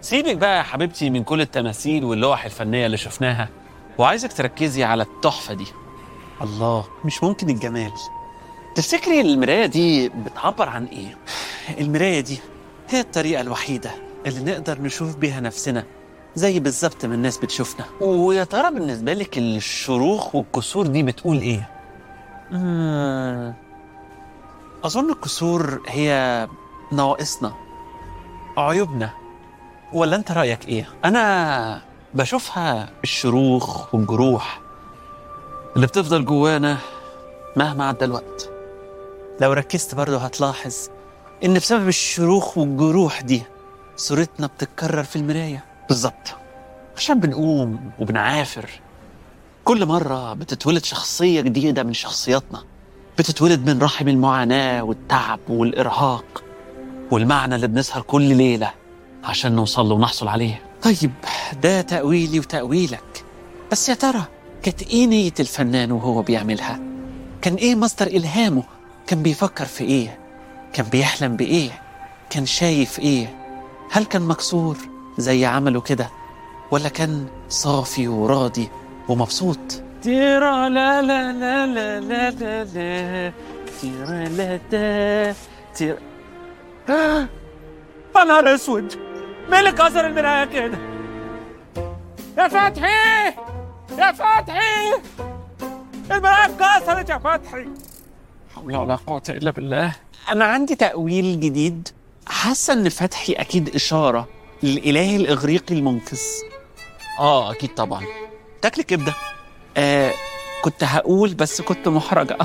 سيبك بقى يا حبيبتي من كل التماثيل واللوح الفنية اللي شفناها وعايزك تركزي على التحفة دي الله مش ممكن الجمال تفتكري المراية دي بتعبر عن ايه؟ المراية دي هي الطريقة الوحيدة اللي نقدر نشوف بيها نفسنا زي بالظبط ما الناس بتشوفنا ويا ترى بالنسبة لك الشروخ والكسور دي بتقول ايه؟ مم. أظن الكسور هي نواقصنا عيوبنا ولا أنت رأيك إيه؟ أنا بشوفها الشروخ والجروح اللي بتفضل جوانا مهما عدى الوقت لو ركزت برضه هتلاحظ إن بسبب الشروخ والجروح دي صورتنا بتتكرر في المراية بالظبط عشان بنقوم وبنعافر كل مرة بتتولد شخصية جديدة من شخصياتنا بتتولد من رحم المعاناة والتعب والإرهاق والمعنى اللي بنسهر كل ليلة عشان نوصل له ونحصل عليه طيب ده تأويلي وتأويلك بس يا ترى كانت إيه نية الفنان وهو بيعملها؟ كان إيه مصدر إلهامه؟ كان بيفكر في إيه؟ كان بيحلم بإيه؟ كان شايف إيه؟ هل كان مكسور زي عمله كده؟ ولا كان صافي وراضي ومبسوط؟ تيرا لا لا لا لا لا لا لا تيرا لا دا تيرا آه، يا نهار اسود مين اللي كسر المرايه كده؟ يا فتحي يا فتحي المرايه اتكسرت يا فتحي حول ولا قوة إلا بالله أنا عندي تأويل جديد حاسة إن فتحي أكيد إشارة للإله الإغريقي المنقذ آه أكيد طبعا تاكل كبدة آه كنت هقول بس كنت محرجة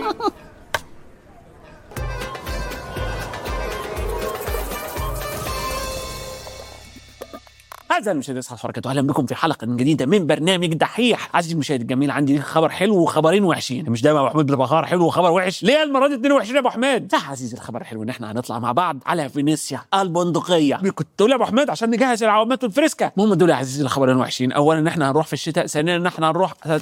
هذا المشاهد يسعد حركته اهلا بكم في حلقه جديده من برنامج دحيح عزيزي المشاهد الجميل عندي ليك خبر حلو وخبرين وحشين مش دايما يا ابو حميد بتبقى خبر حلو وخبر وحش ليه المره دي اتنين وحشين يا ابو حميد صح عزيزي الخبر الحلو ان احنا هنطلع مع بعض على فينيسيا البندقيه كنت تقول يا ابو حميد عشان نجهز العوامات والفريسكا المهم دول يا عزيزي الخبرين وحشين اولا ان احنا هنروح في الشتاء ثانيا ان احنا هنروح سنه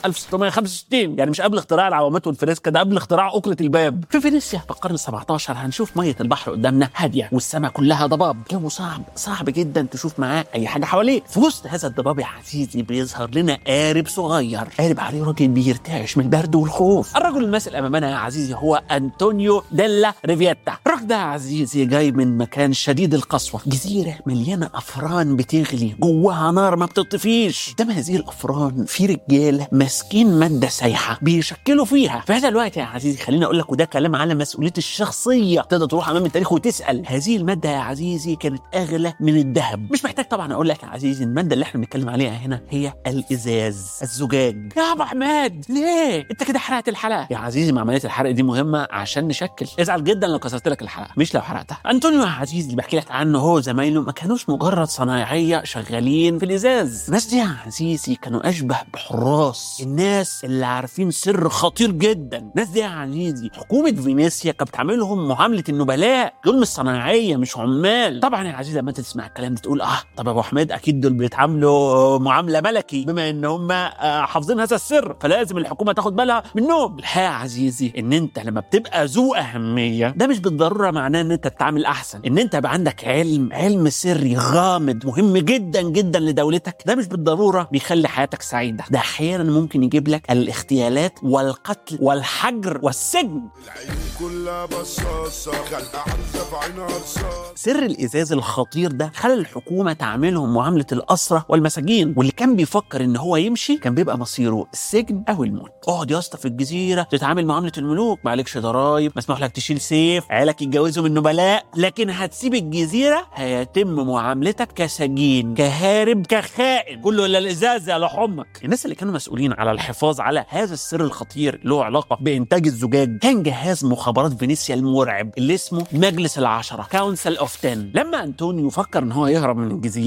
1665 يعني مش قبل اختراع العوامات والفريسكا ده قبل اختراع اكله الباب في فينيسيا في القرن ال 17 هنشوف ميه البحر قدامنا هاديه والسماء كلها ضباب جو صعب صعب جدا تشوف معاه اي حاجه حواليك في وسط هذا الضباب يا عزيزي بيظهر لنا قارب صغير قارب عليه راجل بيرتعش من البرد والخوف الرجل الماسك امامنا يا عزيزي هو انطونيو ديلا ريفيتا الراجل ده يا عزيزي جاي من مكان شديد القسوه جزيره مليانه افران بتغلي جواها نار ما بتطفيش قدام هذه الافران في رجاله ماسكين ماده سايحه بيشكلوا فيها في هذا الوقت يا عزيزي خليني اقول لك وده كلام على مسؤوليه الشخصيه تقدر تروح امام التاريخ وتسال هذه الماده يا عزيزي كانت اغلى من الذهب مش محتاج طبعا اقول لك يا عزيزي الماده اللي احنا بنتكلم عليها هنا هي الازاز الزجاج يا ابو حماد ليه انت كده حرقت الحلقه يا عزيزي ما عمليه الحرق دي مهمه عشان نشكل ازعل جدا لو كسرت لك الحلقه مش لو حرقتها انطونيو يا عزيزي اللي بحكي لك عنه هو وزمايله ما كانوش مجرد صنايعيه شغالين في الازاز الناس دي يا عزيزي كانوا اشبه بحراس الناس اللي عارفين سر خطير جدا الناس دي يا عزيزي حكومه فينيسيا كانت بتعاملهم معامله النبلاء دول مش صنايعيه مش عمال طبعا يا عزيزي لما انت تسمع الكلام ده تقول اه طب يا ابو حميد اكيد دول بيتعاملوا معامله ملكي بما ان هم آه، حافظين هذا السر فلازم الحكومه تاخد بالها منهم الحقيقه يا عزيزي ان انت لما بتبقى ذو اهميه ده مش بالضروره معناه ان انت تتعامل احسن ان انت يبقى عندك علم علم سري غامض مهم جدا جدا لدولتك ده مش بالضروره بيخلي حياتك سعيده ده احيانا ممكن يجيب لك الاغتيالات والقتل والحجر والسجن العين كلها بصاصة خلقة عرزة في عينها رصاص سر الازاز الخطير ده خلى الحكومه تعاملهم معامله الاسرى والمساجين واللي كان بيفكر ان هو يمشي كان بيبقى مصيره السجن او الموت اقعد يا اسطى في الجزيره تتعامل معامله الملوك ما عليكش ضرايب مسموح لك تشيل سيف عيالك يتجوزوا من نبلاء لكن هتسيب الجزيره هيتم معاملتك كسجين كهارب كخائن كله الا الازاز يا لحمك الناس اللي كانوا مسؤولين على الحفاظ على هذا السر الخطير له علاقه بانتاج الزجاج كان جهاز مخابرات فينيسيا المرعب اللي اسمه مجلس العشره كونسل اوف 10 لما انطونيو فكر ان هو يهرب من الجزيره الجهاز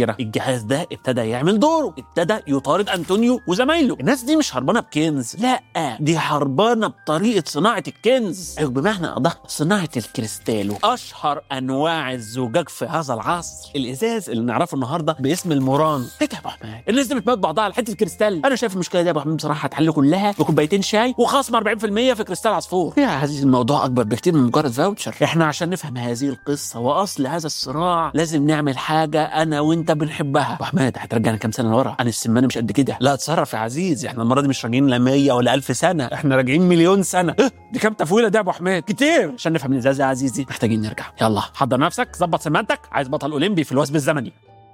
الجهاز ده ابتدى يعمل دوره ابتدى يطارد انطونيو وزمايله الناس دي مش هربانه بكنز لا دي هربانه بطريقه صناعه الكنز أو بمعنى ادق صناعه الكريستال واشهر انواع الزجاج في هذا العصر الازاز اللي نعرفه النهارده باسم الموران ايه ده يا ابو حماد الناس دي بتموت بعضها على حته كريستال انا شايف المشكله دي يا ابو حماد بصراحه هتحل كلها بكوبايتين شاي وخصم 40% في كريستال عصفور يا عزيزي الموضوع اكبر بكتير من مجرد فاوتشر احنا عشان نفهم هذه القصه واصل هذا الصراع لازم نعمل حاجه انا وانت بنحبها ابو حماد هترجعنا كام سنه لورا انا السمانه مش قد كده لا اتصرف يا عزيزي احنا المره دي مش راجعين لا 100 ولا 1000 سنه احنا راجعين مليون سنه إيه؟ دي كام تفويله دي يا ابو حماد كتير عشان نفهم الازاز يا عزيزي محتاجين نرجع يلا حضر نفسك ظبط سمانتك عايز بطل اولمبي في الوثب الزمني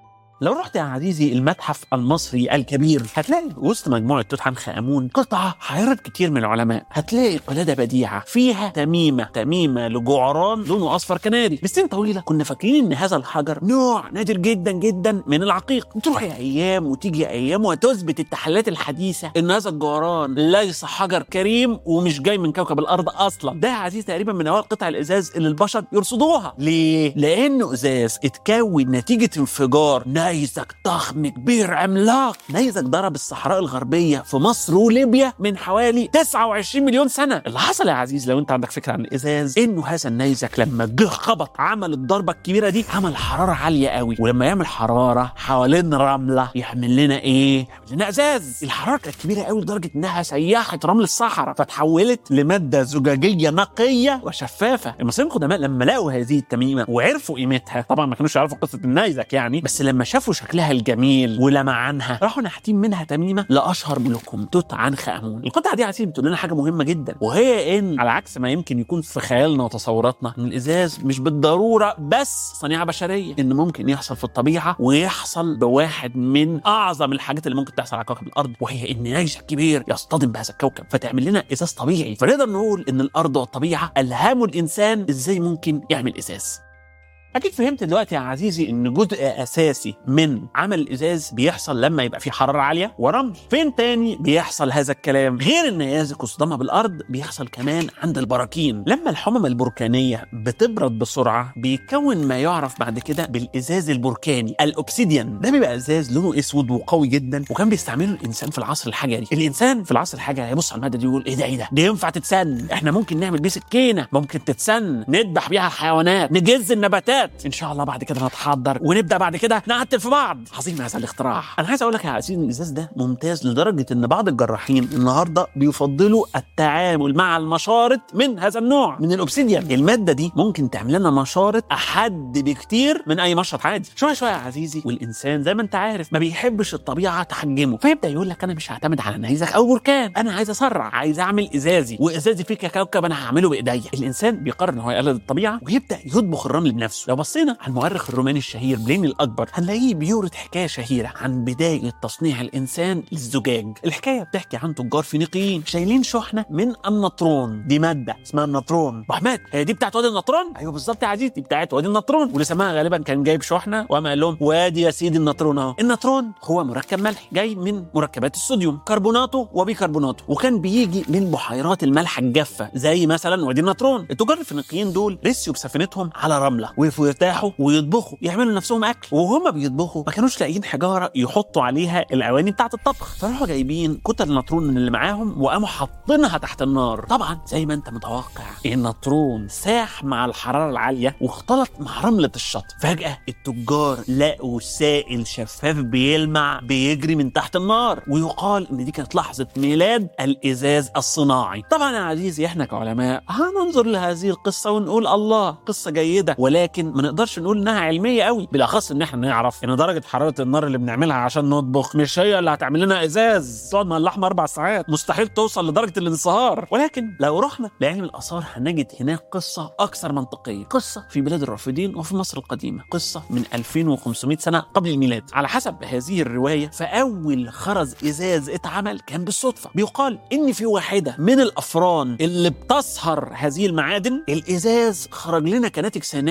لو رحت يا عزيزي المتحف المصري الكبير هتلاقي وسط مجموعة توت عنخ آمون قطعة حيرت كتير من العلماء هتلاقي قلادة بديعة فيها تميمة تميمة لجعران لونه أصفر كناري بسنين طويلة كنا فاكرين إن هذا الحجر نوع نادر جدا جدا من العقيق تروح يا أيام وتيجي أيام وتثبت التحليلات الحديثة إن هذا الجعران ليس حجر كريم ومش جاي من كوكب الأرض أصلا ده يا عزيزي تقريبا من أوائل قطع الإزاز اللي البشر يرصدوها ليه؟ لأنه إزاز اتكون نتيجة انفجار نيزك ضخم كبير عملاق نيزك ضرب الصحراء الغربية في مصر وليبيا من حوالي 29 مليون سنة اللي حصل يا عزيز لو انت عندك فكرة عن الإزاز إنه هذا النيزك لما جه خبط عمل الضربة الكبيرة دي عمل حرارة عالية قوي ولما يعمل حرارة حوالين رملة يعمل لنا إيه؟ يعمل لنا إزاز الحرارة كانت كبيرة قوي لدرجة إنها سيحت رمل الصحراء فتحولت لمادة زجاجية نقية وشفافة المصريين القدماء لما لقوا هذه التميمة وعرفوا قيمتها طبعا ما كانوش يعرفوا قصة النيزك يعني بس لما شافوا شكلها الجميل ولمعانها راحوا ناحتين منها تميمه لاشهر ملوكهم توت عنخ امون القطعه دي عزيزي بتقول لنا حاجه مهمه جدا وهي ان على عكس ما يمكن يكون في خيالنا وتصوراتنا ان الازاز مش بالضروره بس صنيعه بشريه ان ممكن يحصل في الطبيعه ويحصل بواحد من اعظم الحاجات اللي ممكن تحصل على كوكب الارض وهي ان نيزك كبير يصطدم بهذا الكوكب فتعمل لنا ازاز طبيعي فنقدر نقول ان الارض والطبيعه الهموا الانسان ازاي ممكن يعمل ازاز اكيد فهمت دلوقتي يا عزيزي ان جزء اساسي من عمل الازاز بيحصل لما يبقى في حراره عاليه ورمل فين تاني بيحصل هذا الكلام غير النيازك وصدامها بالارض بيحصل كمان عند البراكين لما الحمم البركانيه بتبرد بسرعه بيتكون ما يعرف بعد كده بالازاز البركاني الاوبسيديان ده بيبقى ازاز لونه اسود وقوي جدا وكان بيستعمله الانسان في العصر الحجري الانسان في العصر الحجري هيبص على الماده دي ويقول ايه ده ايه ده دي ينفع تتسن احنا ممكن نعمل بيه سكينه ممكن تتسن نذبح بيها الحيوانات نجز النباتات ان شاء الله بعد كده نتحضر ونبدا بعد كده نقتل في بعض عظيم هذا الاختراع انا عايز اقول لك يا عزيزي ان الازاز ده ممتاز لدرجه ان بعض الجراحين النهارده بيفضلوا التعامل مع المشارط من هذا النوع من الاوبسيديان الماده دي ممكن تعمل لنا مشارط احد بكتير من اي مشرط عادي شويه شويه يا عزيزي والانسان زي ما انت عارف ما بيحبش الطبيعه تحجمه فيبدا يقول لك انا مش هعتمد على نيزك او بركان انا عايز اسرع عايز اعمل ازازي وازازي فيه كوكب انا هعمله بايديا الانسان بيقرر ان هو يقلد الطبيعه ويبدا يطبخ الرمل بنفسه لو بصينا على المؤرخ الروماني الشهير بلين الاكبر هنلاقيه بيورد حكايه شهيره عن بدايه تصنيع الانسان للزجاج الحكايه بتحكي عن تجار فينيقيين شايلين شحنه من النطرون دي ماده اسمها النطرون وحماد هي دي بتاعت وادي النطرون ايوه بالظبط يا عزيزي دي بتاعت وادي النطرون واللي سماها غالبا كان جايب شحنه وقام قال لهم وادي يا سيدي النطرون اهو النطرون هو مركب ملح جاي من مركبات الصوديوم كربوناته وبيكربوناته وكان بيجي من بحيرات الملح الجافه زي مثلا وادي النطرون التجار الفينيقيين دول رسيوا بسفينتهم على رمله وقفوا يرتاحوا ويطبخوا يعملوا لنفسهم اكل وهم بيطبخوا ما كانوش لاقيين حجاره يحطوا عليها الاواني بتاعه الطبخ فراحوا جايبين كتل النطرون من اللي معاهم وقاموا حاطينها تحت النار طبعا زي ما انت متوقع النطرون ساح مع الحراره العاليه واختلط مع رمله الشط فجاه التجار لقوا سائل شفاف بيلمع بيجري من تحت النار ويقال ان دي كانت لحظه ميلاد الازاز الصناعي طبعا يا عزيزي احنا كعلماء هننظر لهذه القصه ونقول الله قصه جيده ولكن ما نقدرش نقول انها علميه قوي بالاخص ان احنا نعرف ان درجه حراره النار اللي بنعملها عشان نطبخ مش هي اللي هتعمل لنا ازاز تقعد مع اللحمه اربع ساعات مستحيل توصل لدرجه الانصهار ولكن لو رحنا لعلم الاثار هنجد هناك قصه اكثر منطقيه قصه في بلاد الرافدين وفي مصر القديمه قصه من 2500 سنه قبل الميلاد على حسب هذه الروايه فاول خرز ازاز اتعمل كان بالصدفه بيقال ان في واحده من الافران اللي بتصهر هذه المعادن الازاز خرج لنا كناتج ثانوي يعني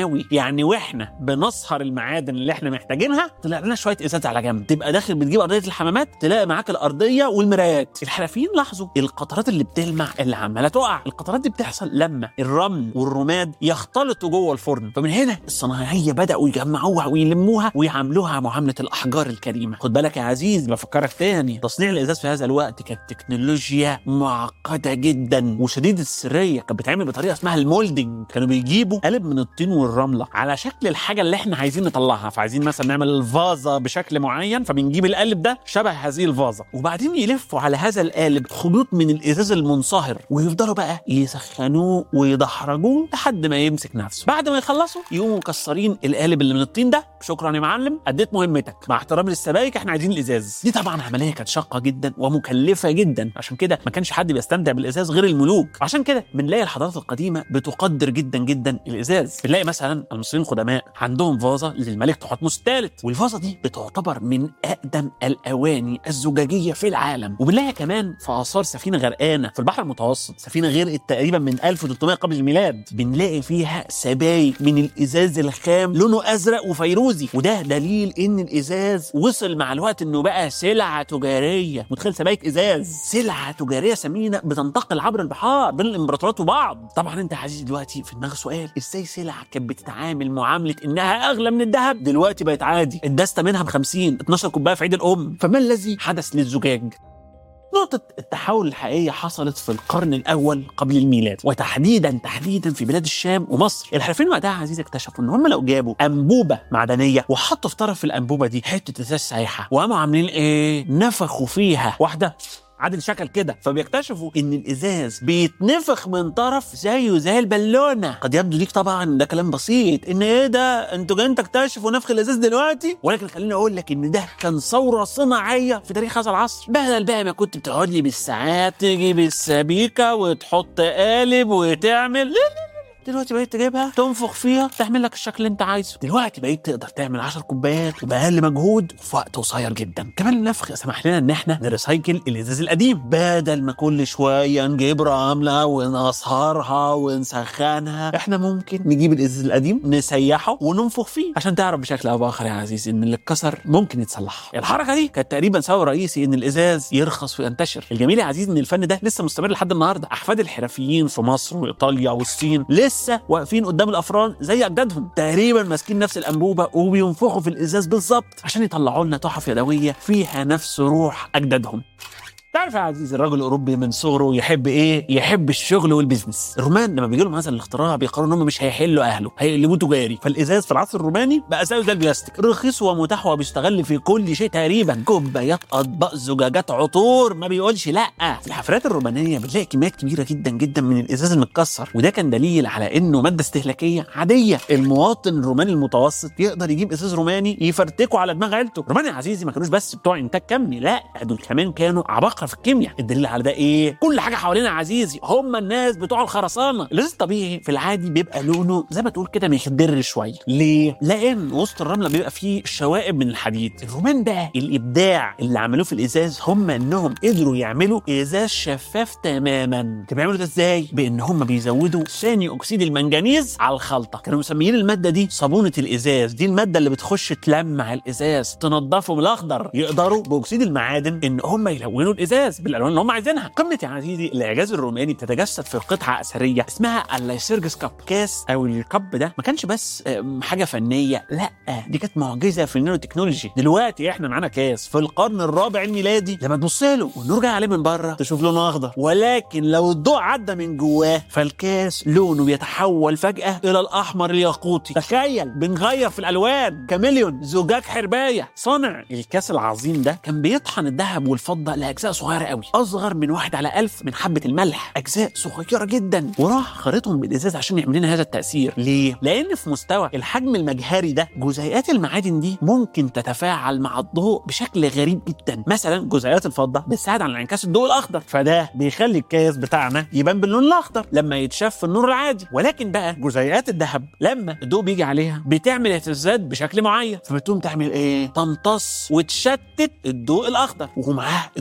يعني واحنا بنصهر المعادن اللي احنا محتاجينها طلع لنا شويه ازاز على جنب تبقى داخل بتجيب ارضيه الحمامات تلاقي معاك الارضيه والمرايات الحرفيين لاحظوا القطرات اللي بتلمع اللي عماله تقع القطرات دي بتحصل لما الرمل والرماد يختلطوا جوه الفرن فمن هنا الصناعيه بداوا يجمعوها ويلموها ويعاملوها معامله الاحجار الكريمه خد بالك يا عزيز بفكرك تاني تصنيع الازاز في هذا الوقت كانت تكنولوجيا معقده جدا وشديده السريه كانت بتتعمل بطريقه اسمها المولدنج كانوا بيجيبوا قالب من الطين والرمله على شكل الحاجه اللي احنا عايزين نطلعها فعايزين مثلا نعمل الفازه بشكل معين فبنجيب القالب ده شبه هذه الفازه وبعدين يلفوا على هذا القالب خيوط من الازاز المنصهر ويفضلوا بقى يسخنوه ويدحرجوه لحد ما يمسك نفسه بعد ما يخلصوا يقوموا مكسرين القالب اللي من الطين ده شكرا يا معلم اديت مهمتك مع احترامي للسبايك احنا عايزين الازاز دي طبعا عمليه كانت شاقه جدا ومكلفه جدا عشان كده ما كانش حد بيستمتع بالازاز غير الملوك عشان كده بنلاقي الحضارات القديمه بتقدر جدا جدا الازاز بنلاقي مثلا المصريين القدماء عندهم فازه للملك تحتمس الثالث والفازه دي بتعتبر من اقدم الاواني الزجاجيه في العالم وبنلاقيها كمان في اثار سفينه غرقانه في البحر المتوسط سفينه غرقت تقريبا من 1300 قبل الميلاد بنلاقي فيها سبايك من الازاز الخام لونه ازرق وفيروزي وده دليل ان الازاز وصل مع الوقت انه بقى سلعه تجاريه متخيل سبايك ازاز سلعه تجاريه ثمينه بتنتقل عبر البحار بين الامبراطورات وبعض طبعا انت يا عزيزي دلوقتي في دماغ سؤال ازاي سلعه كانت بتتعامل معامله انها اغلى من الذهب دلوقتي بقت عادي الدسته منها ب 50 12 كوبايه في عيد الام فما الذي حدث للزجاج نقطة التحول الحقيقية حصلت في القرن الأول قبل الميلاد وتحديدا تحديدا في بلاد الشام ومصر الحرفيين وقتها عزيزي اكتشفوا إن هم لو جابوا أنبوبة معدنية وحطوا في طرف الأنبوبة دي حتة إزاز سايحة وقاموا عاملين إيه؟ نفخوا فيها واحدة عادل شكل كده فبيكتشفوا ان الازاز بيتنفخ من طرف زيه زي البالونه قد يبدو ليك طبعا ده كلام بسيط ان ايه ده انتوا جايين تكتشفوا نفخ الازاز دلوقتي ولكن خليني اقول لك ان ده كان ثوره صناعيه في تاريخ هذا العصر بدل بقى ما كنت بتقعد لي بالساعات تجيب السبيكه وتحط قالب وتعمل لا لا دلوقتي بقيت تجيبها تنفخ فيها تعمل لك الشكل اللي انت عايزه دلوقتي بقيت تقدر تعمل 10 كوبايات وباقل مجهود وفي وقت قصير جدا كمان النفخ سمح لنا ان احنا نريسايكل الازاز القديم بدل ما كل شويه نجيب رمله ونصهرها ونسخنها احنا ممكن نجيب الازاز القديم نسيحه وننفخ فيه عشان تعرف بشكل او باخر يا عزيزي ان اللي اتكسر ممكن يتصلح الحركه دي كانت تقريبا سبب رئيسي ان الازاز يرخص وينتشر الجميل يا عزيزي ان الفن ده لسه مستمر لحد النهارده احفاد الحرفيين في مصر وايطاليا والصين لسه واقفين قدام الافران زي اجدادهم تقريبا ماسكين نفس الانبوبه وبينفخوا في الازاز بالظبط عشان يطلعوا لنا تحف يدويه فيها نفس روح اجدادهم تعرف يا عزيزي الراجل الاوروبي من صغره يحب ايه؟ يحب الشغل والبيزنس. الرومان لما بيجي لهم هذا الاختراع بيقرروا ان هم مش هيحلوا اهله، هيقلبوه تجاري، فالازاز في العصر الروماني بقى زيه زي البلاستيك، رخيص ومتاح وبيستغل في كل شيء تقريبا، كوبايات اطباق زجاجات عطور ما بيقولش لا. في الحفلات الرومانيه بنلاقي كميات كبيره جدا جدا من الازاز المتكسر، وده كان دليل على انه ماده استهلاكيه عاديه، المواطن الروماني المتوسط يقدر يجيب ازاز روماني يفرتكه على دماغ عيلته. الرومان يا عزيزي ما كانوش بس بتوع انتاج كمي، لا دول كمان كانوا عباقره في الكيمياء الدليل على ده ايه كل حاجه حوالينا يا عزيزي هم الناس بتوع الخرسانه الازاز الطبيعي في العادي بيبقى لونه زي ما تقول كده مخضر شويه ليه لان وسط الرمله بيبقى فيه شوائب من الحديد الرومان بقى الابداع اللي عملوه في الازاز هم انهم قدروا يعملوا ازاز شفاف تماما كانوا بيعملوا ده ازاي بان هم بيزودوا ثاني اكسيد المنجنيز على الخلطه كانوا مسميين الماده دي صابونه الازاز دي الماده اللي بتخش تلمع الازاز تنضفه من الاخضر يقدروا باكسيد المعادن ان هم يلونوا الازاز بالالوان اللي هم عايزينها قمه يا عزيزي الاعجاز الروماني بتتجسد في قطعه اثريه اسمها اللايسيرجس كاب كاس او الكب ده ما كانش بس آم، حاجه فنيه لا دي كانت معجزه في النانو تكنولوجي دلوقتي احنا معانا كاس في القرن الرابع الميلادي لما تبص له والنور جاي عليه من بره تشوف لونه اخضر ولكن لو الضوء عدى من جواه فالكاس لونه بيتحول فجاه الى الاحمر الياقوتي تخيل بنغير في الالوان كاميليون زجاج حربايه صنع الكاس العظيم ده كان بيطحن الذهب والفضه لاجزاء صغيره قوي اصغر من واحد على ألف من حبه الملح اجزاء صغيره جدا وراح خرطهم بالازاز عشان يعمل لنا هذا التاثير ليه لان في مستوى الحجم المجهري ده جزيئات المعادن دي ممكن تتفاعل مع الضوء بشكل غريب جدا مثلا جزيئات الفضه بتساعد على انعكاس الضوء الاخضر فده بيخلي الكاس بتاعنا يبان باللون الاخضر لما يتشاف في النور العادي ولكن بقى جزيئات الذهب لما الضوء بيجي عليها بتعمل اهتزازات بشكل معين فبتقوم تعمل ايه تمتص وتشتت الضوء الاخضر ومعاه الضوء الازرق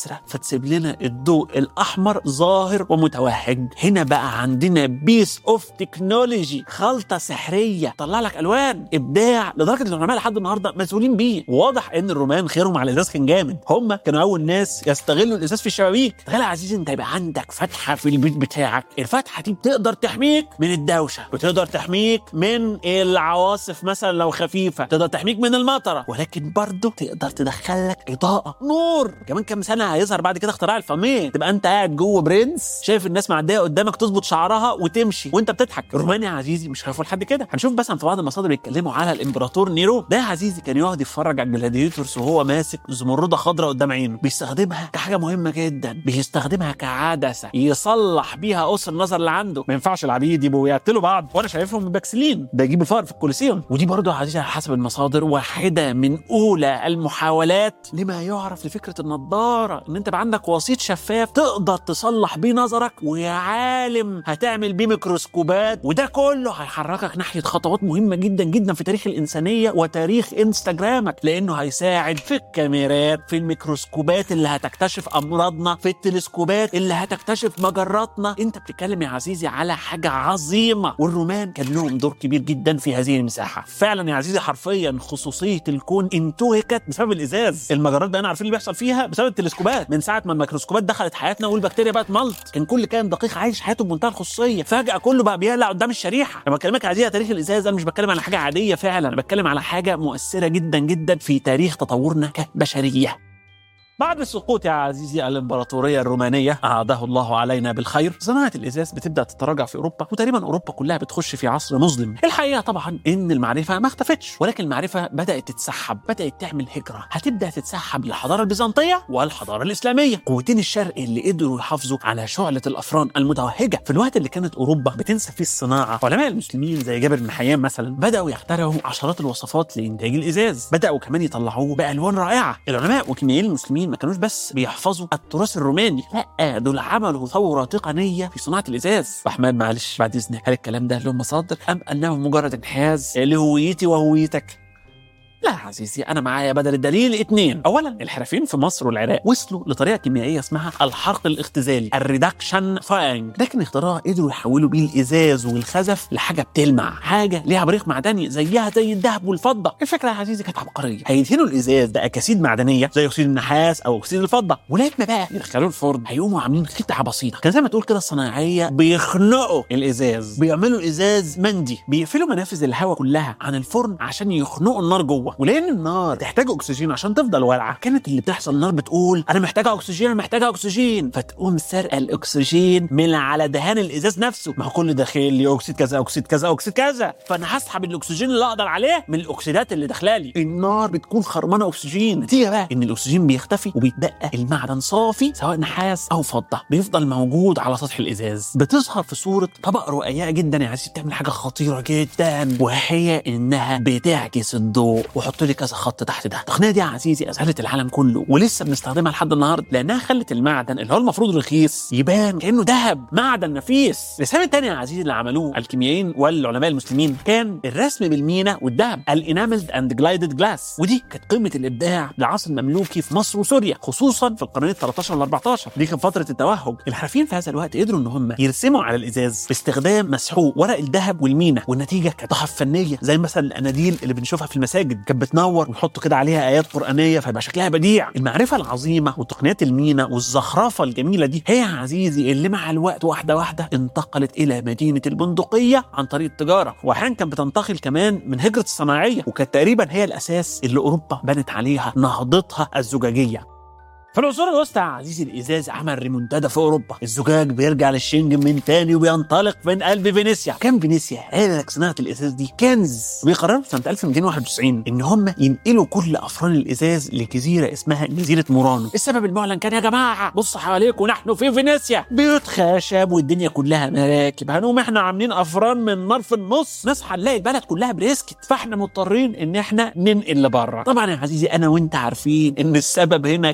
ازرق فتسيب لنا الضوء الاحمر ظاهر ومتوهج هنا بقى عندنا بيس اوف تكنولوجي خلطه سحريه طلع لك الوان ابداع لدرجه ان العلماء لحد النهارده مسؤولين بيه واضح ان الرومان خيرهم على الازاز كان جامد هم كانوا اول ناس يستغلوا الازاز في الشبابيك تخيل يا عزيزي انت يبقى عندك فتحه في البيت بتاعك الفتحه دي بتقدر تحميك من الدوشه بتقدر تحميك من العواصف مثلا لو خفيفه تقدر تحميك من المطره ولكن برضه تقدر تدخل لك اضاءه نور كمان كام سنه هيظهر بعد كده اختراع الفاميه تبقى انت قاعد جوه برنس شايف الناس معديه قدامك تظبط شعرها وتمشي وانت بتضحك الرومان يا عزيزي مش خافوا لحد كده هنشوف مثلا في بعض المصادر بيتكلموا على الامبراطور نيرو ده يا عزيزي كان يقعد يتفرج على الجلاديتورز وهو ماسك زمرده خضراء قدام عينه بيستخدمها كحاجه مهمه جدا بيستخدمها كعدسه يصلح بيها قصر النظر اللي عنده ما ينفعش العبيد يبقوا يقتلوا بعض وانا شايفهم مبكسلين ده يجيب الفقر في الكوليسيوم ودي برضه يا عزيزي على حسب المصادر واحده من اولى المحاولات لما يعرف لفكره النضاره ان انت يبقى عندك وسيط شفاف تقدر تصلح بيه نظرك ويا عالم هتعمل بيه ميكروسكوبات وده كله هيحركك ناحيه خطوات مهمه جدا جدا في تاريخ الانسانيه وتاريخ انستجرامك لانه هيساعد في الكاميرات في الميكروسكوبات اللي هتكتشف امراضنا في التلسكوبات اللي هتكتشف مجراتنا انت بتتكلم يا عزيزي على حاجه عظيمه والرومان كان لهم دور كبير جدا في هذه المساحه فعلا يا عزيزي حرفيا خصوصيه الكون انتهكت بسبب الازاز المجرات بقينا عارفين اللي بيحصل فيها بسبب التلسكوبات من ساعه ما الميكروسكوبات دخلت حياتنا والبكتيريا بقت ملط كان كل كائن دقيق عايش حياته بمنتهى الخصوصيه فجاه كله بقى بيقلع قدام الشريحه لما بكلمك يا عزيزي على تاريخ الازاز انا مش بتكلم على حاجه عاديه فعلا انا بتكلم على حاجه مؤثره جدا جدا في تاريخ تطورنا كبشريه بعد سقوط يا عزيزي الامبراطوريه الرومانيه اعاده الله علينا بالخير صناعه الازاز بتبدا تتراجع في اوروبا وتقريبا اوروبا كلها بتخش في عصر مظلم الحقيقه طبعا ان المعرفه ما اختفتش ولكن المعرفه بدات تتسحب بدات تعمل هجره هتبدا تتسحب للحضاره البيزنطيه والحضاره الاسلاميه قوتين الشرق اللي قدروا يحافظوا على شعله الافران المتوهجه في الوقت اللي كانت اوروبا بتنسى فيه الصناعه علماء المسلمين زي جابر بن حيان مثلا بداوا يخترعوا عشرات الوصفات لانتاج الازاز بداوا كمان يطلعوه بالوان رائعه العلماء وكيميائيين المسلمين ما كانوش بس بيحفظوا التراث الروماني لا دول عملوا ثوره تقنيه في صناعه الازاز احمد معلش بعد اذنك هل الكلام ده له مصادر ام انه مجرد انحياز لهويتي وهويتك لا يا عزيزي انا معايا بدل الدليل اتنين اولا الحرفيين في مصر والعراق وصلوا لطريقه كيميائيه اسمها الحرق الاختزالي الريدكشن فاينج ده كان اختراع قدروا يحولوا بيه الازاز والخزف لحاجه بتلمع حاجه ليها بريق معدني زيها زي الذهب والفضه الفكره يا عزيزي كانت عبقريه هيدهنوا الازاز باكاسيد معدنيه زي اكسيد النحاس او اكسيد الفضه ولما بقى يدخلوه الفرن هيقوموا عاملين قطعه بسيطه كان زي ما تقول كده الصناعيه بيخنقوا الازاز بيعملوا الازاز مندي بيقفلوا منافذ الهواء كلها عن الفرن عشان يخنقوا النار جوه ولان النار تحتاج اكسجين عشان تفضل والعه كانت اللي بتحصل النار بتقول انا محتاجه اكسجين انا محتاجه اكسجين فتقوم سرقه الاكسجين من على دهان الازاز نفسه ما هو كل داخل لي اكسيد كذا اكسيد كذا اكسيد كذا فانا هسحب الاكسجين اللي اقدر عليه من الاكسيدات اللي داخلالي النار بتكون خرمانه اكسجين نتيجه بقى ان الاكسجين بيختفي وبيتبقى المعدن صافي سواء نحاس او فضه بيفضل موجود على سطح الازاز بتظهر في صوره طبقه رقيقه جدا يا عزيزي بتعمل حاجه خطيره جدا وهي انها بتعكس الضوء وحط لي كذا خط تحت ده التقنيه دي يا عزيزي اذهلت العالم كله ولسه بنستخدمها لحد النهارده لانها خلت المعدن اللي هو المفروض رخيص يبان كانه ذهب معدن نفيس الرسام الثاني يا عزيزي اللي عملوه الكيميائيين والعلماء المسلمين كان الرسم بالمينا والذهب الاناملد اند جلايدد جلاس ودي كانت قمه الابداع للعصر المملوكي في مصر وسوريا خصوصا في القرنين ال 13 وال 14 دي كانت فتره التوهج الحرفيين في هذا الوقت قدروا ان هم يرسموا على الازاز باستخدام مسحوق ورق الذهب والمينا والنتيجه كانت تحف فنيه زي مثلا الاناديل اللي بنشوفها في المساجد كانت بتنور ويحطوا كده عليها ايات قرانيه فيبقى شكلها بديع المعرفه العظيمه وتقنيات المينا والزخرفه الجميله دي هي يا عزيزي اللي مع الوقت واحده واحده انتقلت الى مدينه البندقيه عن طريق التجاره واحيانا كانت بتنتقل كمان من هجره الصناعيه وكانت تقريبا هي الاساس اللي اوروبا بنت عليها نهضتها الزجاجيه في العصور الوسطى يا عزيزي الازاز عمل ريمونتادا في اوروبا الزجاج بيرجع للشنجن من تاني وبينطلق من قلب فينيسيا كان فينيسيا قال لك صناعه الازاز دي كنز وبيقرروا سنه 1291 ان هم ينقلوا كل افران الازاز لجزيره اسمها جزيره مورانو السبب المعلن كان يا جماعه بصوا حواليكم نحن في فينيسيا بيوت خشب والدنيا كلها مراكب هنقوم احنا عاملين افران من نار في النص نصحى نلاقي البلد كلها بريسكت فاحنا مضطرين ان احنا ننقل لبره طبعا يا عزيزي انا وانت عارفين ان السبب هنا كان سبب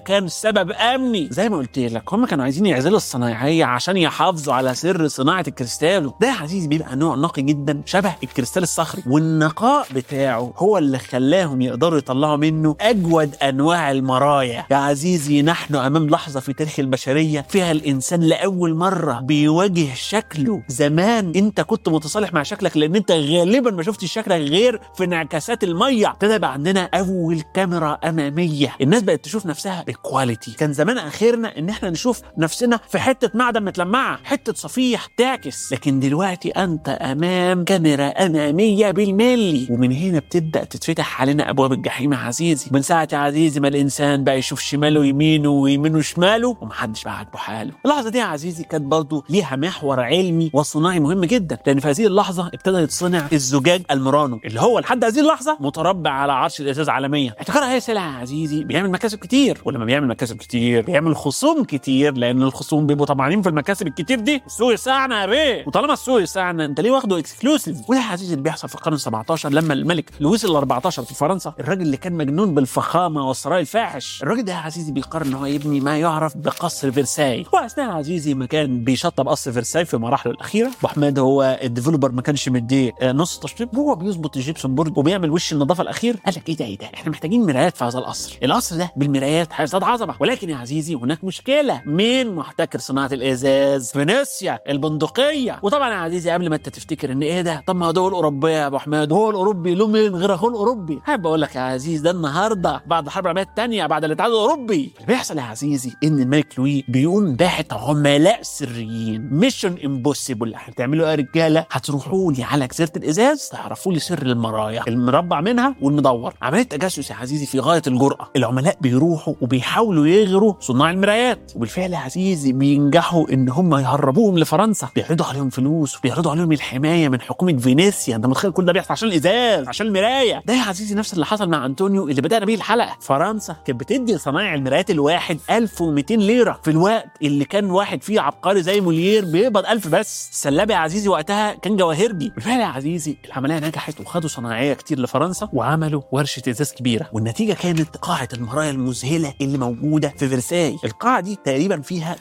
لسبب امني زي ما قلت لك هم كانوا عايزين يعزلوا الصنايعيه عشان يحافظوا على سر صناعه الكريستال ده يا عزيزي بيبقى نوع نقي جدا شبه الكريستال الصخري والنقاء بتاعه هو اللي خلاهم يقدروا يطلعوا منه اجود انواع المرايا يا عزيزي نحن امام لحظه في تاريخ البشريه فيها الانسان لاول مره بيواجه شكله زمان انت كنت متصالح مع شكلك لان انت غالبا ما شفتش شكلك غير في انعكاسات الميه ابتدى بقى عندنا اول كاميرا اماميه الناس بقت تشوف نفسها بكواليتي كان زمان اخرنا ان احنا نشوف نفسنا في حته معدن متلمعه حته صفيح تعكس لكن دلوقتي انت امام كاميرا اماميه بالملي ومن هنا بتبدا تتفتح علينا ابواب الجحيم يا عزيزي من ساعه يا عزيزي ما الانسان بقى يشوف شماله يمينه ويمينه شماله ومحدش بقى عاجبه حاله اللحظه دي يا عزيزي كانت برضه ليها محور علمي وصناعي مهم جدا لان في هذه اللحظه ابتدى يتصنع الزجاج المرانو اللي هو لحد هذه اللحظه متربع على عرش الازاز عالميا اعتبرها هي سلعه يا عزيزي بيعمل مكاسب كتير ولما بيعمل مكاسب كتير بيعمل خصوم كتير لان الخصوم بيبقوا طمعانين في المكاسب الكتير دي السوق يساعنا يا بيه وطالما السوق يساعنا انت ليه واخده اكسكلوسيف وده يا عزيزي اللي بيحصل في القرن 17 لما الملك لويس ال 14 في فرنسا الراجل اللي كان مجنون بالفخامه والثراء الفاحش الراجل ده يا عزيزي بيقرر ان هو يبني ما يعرف بقصر فرساي واثناء يا عزيزي ما كان بيشطب قصر فرساي في مراحله الاخيره ابو حماد هو الديفلوبر ما كانش مديه آه، نص تشطيب وهو بيظبط الجيبسون بورد وبيعمل وش النظافه الاخير قال لك ايه ده ايه ده احنا محتاجين مرايات في هذا القصر القصر ده بالمرايات هيزداد عظمه ولكن يا عزيزي هناك مشكله مين محتكر صناعه الازاز فينيسيا البندقيه وطبعا يا عزيزي قبل ما انت تفتكر ان ايه ده طب ما هو دول اوروبيه يا ابو حماد هو الاوروبي له مين غير اخوه الاوروبي حابب اقول لك يا عزيز ده النهارده بعد الحرب العالميه الثانيه بعد الاتحاد الاوروبي اللي بيحصل يا عزيزي ان الملك لوي بيقوم باحث عملاء سريين ميشن امبوسيبل هتعملوا ايه يا رجاله هتروحوا لي على جزيره الازاز تعرفوا لي سر المرايا المربع منها والمدور عمليه تجسس يا عزيزي في غايه الجرأه العملاء بيروحوا وبيحاولوا يغروا صناع المرايات وبالفعل يا عزيزي بينجحوا ان هم يهربوهم لفرنسا بيعرضوا عليهم فلوس وبيعرضوا عليهم الحمايه من حكومه فينيسيا انت متخيل كل ده بيحصل عشان الازاز عشان المرايه ده يا عزيزي نفس اللي حصل مع انطونيو اللي بدانا بيه الحلقه فرنسا كانت بتدي لصنايع المرايات الواحد 1200 ليره في الوقت اللي كان واحد فيه عبقري زي مولير بيقبض 1000 بس السلابي يا عزيزي وقتها كان جواهرجي بالفعل يا عزيزي العمليه نجحت وخدوا صناعيه كتير لفرنسا وعملوا ورشه ازاز كبيره والنتيجه كانت قاعه المرايا المذهله اللي موجوده في فرساي القاعه دي تقريبا فيها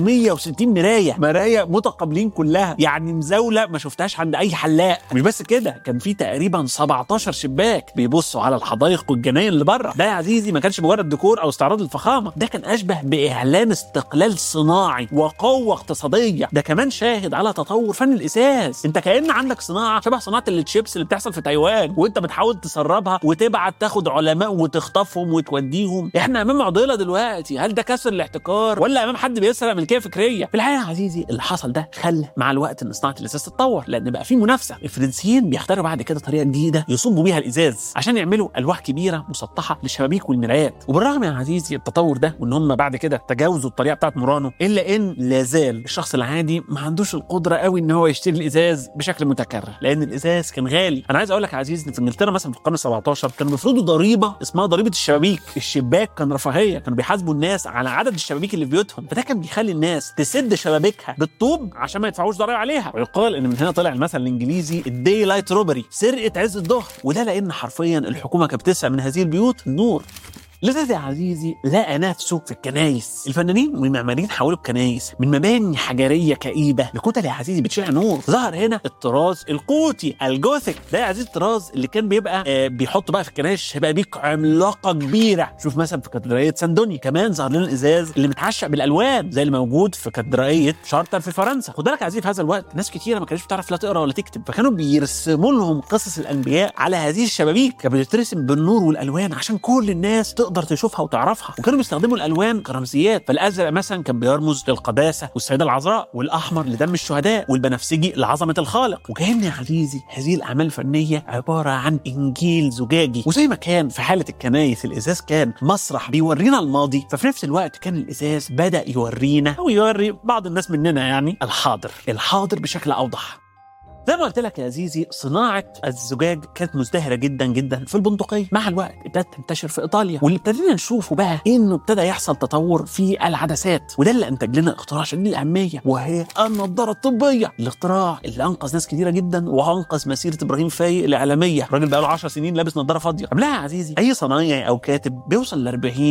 360 مرايه مرايه متقابلين كلها يعني مزاوله ما شفتهاش عند اي حلاق مش بس كده كان في تقريبا 17 شباك بيبصوا على الحدائق والجناين اللي بره ده يا عزيزي ما كانش مجرد ديكور او استعراض الفخامه ده كان اشبه باعلان استقلال صناعي وقوه اقتصاديه ده كمان شاهد على تطور فن الازاز انت كان عندك صناعه شبه صناعه التشيبس اللي بتحصل في تايوان وانت بتحاول تسربها وتبعت تاخد علماء وتخطفهم وتوديهم احنا امام معضله دلوقتي هل ده كسر الاحتكار ولا امام حد بيسرق ملكيه فكريه في الحقيقه يا عزيزي اللي حصل ده خلى مع الوقت ان صناعه الازاز تتطور لان بقى في منافسه الفرنسيين بيخترعوا بعد كده طريقه جديده يصبوا بيها الازاز عشان يعملوا الواح كبيره مسطحه للشبابيك والمرايات وبالرغم يا عزيزي التطور ده وان هم بعد كده تجاوزوا الطريقه بتاعت مورانو الا ان لازال الشخص العادي ما عندوش القدره قوي ان هو يشتري الازاز بشكل متكرر لان الازاز كان غالي انا عايز اقول لك يا عزيزي ان في انجلترا مثلا في القرن 17 كانوا بيفرضوا ضريبه اسمها ضريبه الشبابيك الشباك كان رفاهيه كانوا بيحاسبوا الناس على عدد الشبابيك اللي في بيوتهم فده كان بيخلي الناس تسد شبابيكها بالطوب عشان ما يدفعوش ضرائب عليها ويقال ان من هنا طلع المثل الانجليزي الدي لايت روبري سرقه عز الظهر وده لان حرفيا الحكومه كانت بتسرق من هذه البيوت النور لذلك يا عزيزي لقى نفسه في الكنايس الفنانين والمعماريين حولوا الكنايس من مباني حجريه كئيبه لكتل يا عزيزي بتشع نور ظهر هنا الطراز القوطي الجوثيك ده يا عزيزي الطراز اللي كان بيبقى آه بيحط بقى في الكنايس شبابيك عملاقه كبيره شوف مثلا في كاتدرائيه ساندوني كمان ظهر لنا الازاز اللي متعشق بالالوان زي اللي موجود في كاتدرائيه شارتر في فرنسا خد بالك يا عزيزي في هذا الوقت ناس كتيره ما كانتش بتعرف لا تقرا ولا تكتب فكانوا بيرسموا لهم قصص الانبياء على هذه الشبابيك كانت بتترسم بالنور والالوان عشان كل الناس تقدر تشوفها وتعرفها وكانوا بيستخدموا الالوان كرمزيات فالازرق مثلا كان بيرمز للقداسه والسيده العذراء والاحمر لدم الشهداء والبنفسجي لعظمه الخالق وكان يا عزيزي هذه الاعمال الفنيه عباره عن انجيل زجاجي وزي ما كان في حاله الكنايس الازاز كان مسرح بيورينا الماضي ففي نفس الوقت كان الازاز بدا يورينا او يوري بعض الناس مننا يعني الحاضر الحاضر بشكل اوضح زي ما قلت لك يا عزيزي صناعة الزجاج كانت مزدهرة جدا جدا في البندقية مع الوقت ابتدت تنتشر في إيطاليا واللي ابتدينا نشوفه بقى إنه ابتدى يحصل تطور في العدسات وده اللي أنتج لنا اختراع شديد الأهمية وهي النضارة الطبية الاختراع اللي أنقذ ناس كتيرة جدا وأنقذ مسيرة إبراهيم فايق الإعلامية الراجل بقى له 10 سنين لابس نضارة فاضية قبلها يا عزيزي أي صنايعي أو كاتب بيوصل ل 40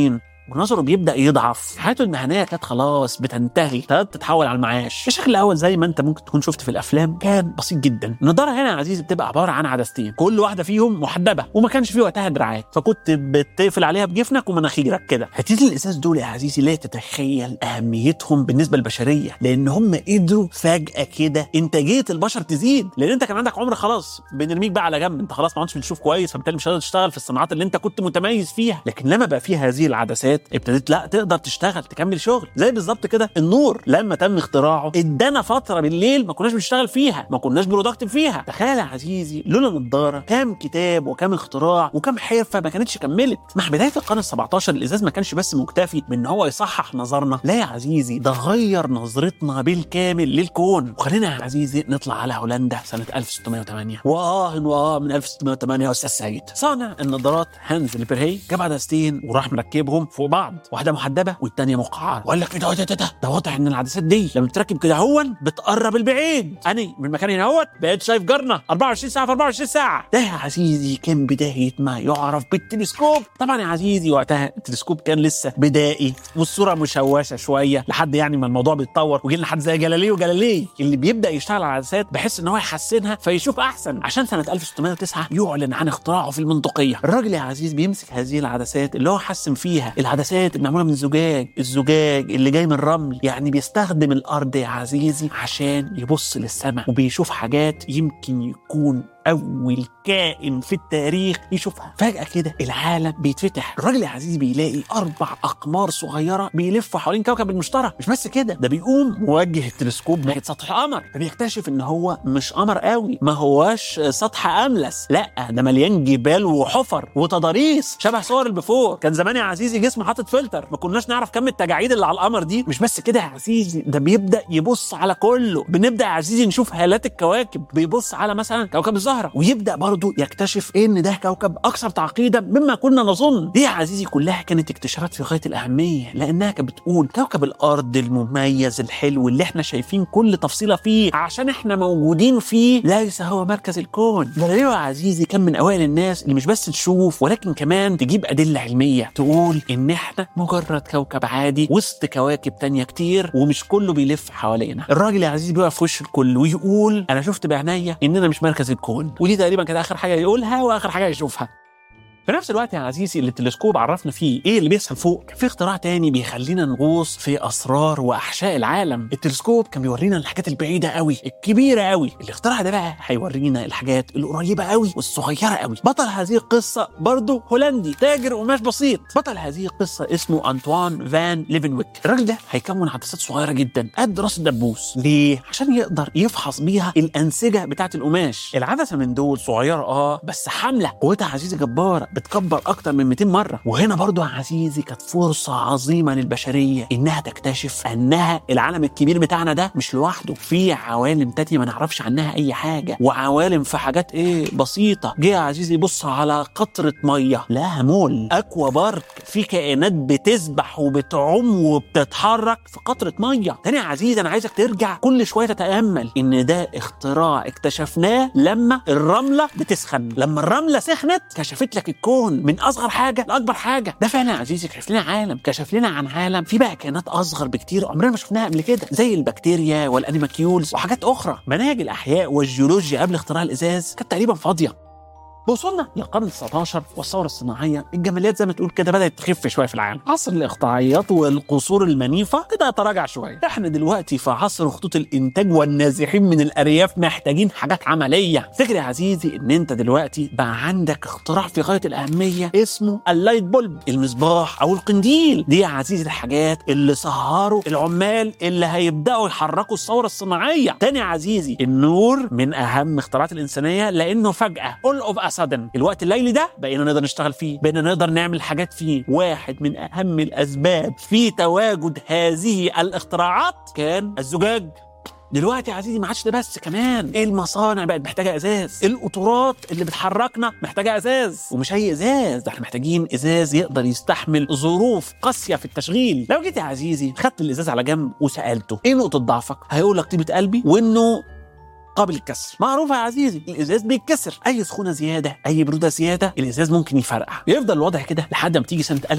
ونظره بيبدا يضعف حياته المهنيه كانت خلاص بتنتهي ابتدت تتحول على المعاش الشكل الاول زي ما انت ممكن تكون شفت في الافلام كان بسيط جدا النضاره هنا يا عزيزي بتبقى عباره عن عدستين كل واحده فيهم محدبه وما كانش في وقتها دراعات فكنت بتقفل عليها بجفنك ومناخيرك كده حتتين الازاز دول يا عزيزي لا تتخيل اهميتهم بالنسبه للبشريه لان هم قدروا فجاه كده انتاجيه البشر تزيد لان انت كان عندك عمر خلاص بنرميك بقى على جنب انت خلاص ما عادش بتشوف كويس فبالتالي مش قادر تشتغل في الصناعات اللي انت كنت متميز فيها لكن لما بقى في هذه العدسات ابتديت لا تقدر تشتغل تكمل شغل زي بالظبط كده النور لما تم اختراعه ادانا فتره بالليل ما كناش بنشتغل فيها ما كناش برودكتيف فيها تخيل يا عزيزي لولا نضاره كام كتاب وكام اختراع وكام حرفه ما كانتش كملت مع بدايه القرن ال 17 الازاز ما كانش بس مكتفي بان هو يصحح نظرنا لا يا عزيزي ده غير نظرتنا بالكامل للكون وخلينا يا عزيزي نطلع على هولندا سنه 1608 واه واه من 1608 يا استاذ سعيد صانع النظارات هانز ليبرهي جاب عدستين وراح مركبهم فوق بعض واحده محدبه والثانيه مقعره وقال لك ايه ده ده ده ده ده واضح ان العدسات دي لما بتركب كده هون بتقرب البعيد انا من مكاني هنا اهوت بقيت شايف جارنا 24 ساعه في 24 ساعه ده يا عزيزي كان بدايه ما يعرف بالتلسكوب طبعا يا عزيزي وقتها التلسكوب كان لسه بدائي والصوره مشوشه شويه لحد يعني ما الموضوع بيتطور وجينا لحد زي جاليليو جاليلي اللي بيبدا يشتغل على العدسات بحيث ان هو يحسنها فيشوف احسن عشان سنه 1609 يعلن عن اختراعه في المنطقيه الراجل يا عزيز بيمسك هذه العدسات اللي هو حسن فيها العدسات اللي معموله من زجاج الزجاج اللي جاي من رمل يعني بيستخدم الارض يا عزيزي عشان يبص للسماء وبيشوف حاجات يمكن يكون اول كائن في التاريخ يشوفها فجاه كده العالم بيتفتح الراجل يا عزيزي بيلاقي اربع اقمار صغيره بيلفوا حوالين كوكب المشتري مش بس كده ده بيقوم موجه التلسكوب ناحيه سطح قمر فبيكتشف ان هو مش قمر قوي ما هواش سطح املس لا ده مليان جبال وحفر وتضاريس شبه صور البفور كان زمان يا عزيزي جسمه حاطط فلتر ما كناش نعرف كم التجاعيد اللي على القمر دي مش بس كده يا عزيزي ده بيبدا يبص على كله بنبدا يا عزيزي نشوف هالات الكواكب بيبص على مثلا كوكب الزهره ويبدا برضه يكتشف ان ده كوكب اكثر تعقيدا مما كنا نظن دي يا عزيزي كلها كانت اكتشافات في غايه الاهميه لانها كانت بتقول كوكب الارض المميز الحلو اللي احنا شايفين كل تفصيله فيه عشان احنا موجودين فيه ليس هو مركز الكون جاليليو يا عزيزي كان من اوائل الناس اللي مش بس تشوف ولكن كمان تجيب ادله علميه تقول ان احنا مجرد كوكب عادي وسط كواكب تانية كتير ومش كله بيلف حوالينا الراجل يا عزيزي بيقف في وش الكل ويقول انا شفت بعينيا اننا مش مركز الكون ودي تقريبا كانت اخر حاجه يقولها واخر حاجه يشوفها في نفس الوقت يا عزيزي اللي التلسكوب عرفنا فيه ايه اللي بيحصل فوق كان في اختراع تاني بيخلينا نغوص في اسرار واحشاء العالم التلسكوب كان بيورينا الحاجات البعيده قوي الكبيره قوي الاختراع ده بقى هيورينا الحاجات القريبه قوي والصغيره قوي بطل هذه القصه برضه هولندي تاجر قماش بسيط بطل هذه القصه اسمه انطوان فان ليفنويك الراجل ده هيكون عدسات صغيره جدا قد راس الدبوس ليه عشان يقدر يفحص بيها الانسجه بتاعه القماش العدسه من دول صغيره اه بس حامله قوتها يا عزيزي جباره بتكبر اكتر من 200 مره وهنا برضو يا عزيزي كانت فرصه عظيمه للبشريه انها تكتشف انها العالم الكبير بتاعنا ده مش لوحده في عوالم تانية ما نعرفش عنها اي حاجه وعوالم في حاجات ايه بسيطه جه يا عزيزي يبص على قطره ميه لا مول اكوا بارك في كائنات بتسبح وبتعوم وبتتحرك في قطره ميه تاني يا عزيزي انا عايزك ترجع كل شويه تتامل ان ده اختراع اكتشفناه لما الرمله بتسخن لما الرمله سخنت كشفت لك الكون من اصغر حاجه لاكبر حاجه ده فعلا يا عزيزي كشف لنا عالم كشف لنا عن عالم في بقى كائنات اصغر بكتير عمرنا ما شفناها قبل كده زي البكتيريا والانيماكيولز وحاجات اخرى مناهج الاحياء والجيولوجيا قبل اختراع الازاز كانت تقريبا فاضيه بوصلنا للقرن ال 19 والثوره الصناعيه الجماليات زي ما تقول كده بدات تخف شويه في العالم عصر الاقطاعيات والقصور المنيفه بدا يتراجع شويه احنا دلوقتي في عصر خطوط الانتاج والنازحين من الارياف محتاجين حاجات عمليه افتكر يا عزيزي ان انت دلوقتي بقى عندك اختراع في غايه الاهميه اسمه اللايت بولب المصباح او القنديل دي يا عزيزي الحاجات اللي سهروا العمال اللي هيبداوا يحركوا الثوره الصناعيه تاني يا عزيزي النور من اهم اختراعات الانسانيه لانه فجاه all of a sudden الوقت الليلي ده بقينا نقدر نشتغل فيه بقينا نقدر نعمل حاجات فيه واحد من اهم الاسباب في تواجد هذه الاختراعات كان الزجاج دلوقتي يا عزيزي ما عادش ده بس كمان المصانع بقت محتاجه ازاز القطورات اللي بتحركنا محتاجه ازاز ومش اي ازاز ده احنا محتاجين ازاز يقدر يستحمل ظروف قاسيه في التشغيل لو جيت يا عزيزي خدت الازاز على جنب وسالته ايه نقطه ضعفك هيقول لك طيبه قلبي وانه قابل للكسر معروفه يا عزيزي الازاز بيتكسر اي سخونه زياده اي بروده زياده الازاز ممكن يفرقع بيفضل الوضع كده لحد ما تيجي سنه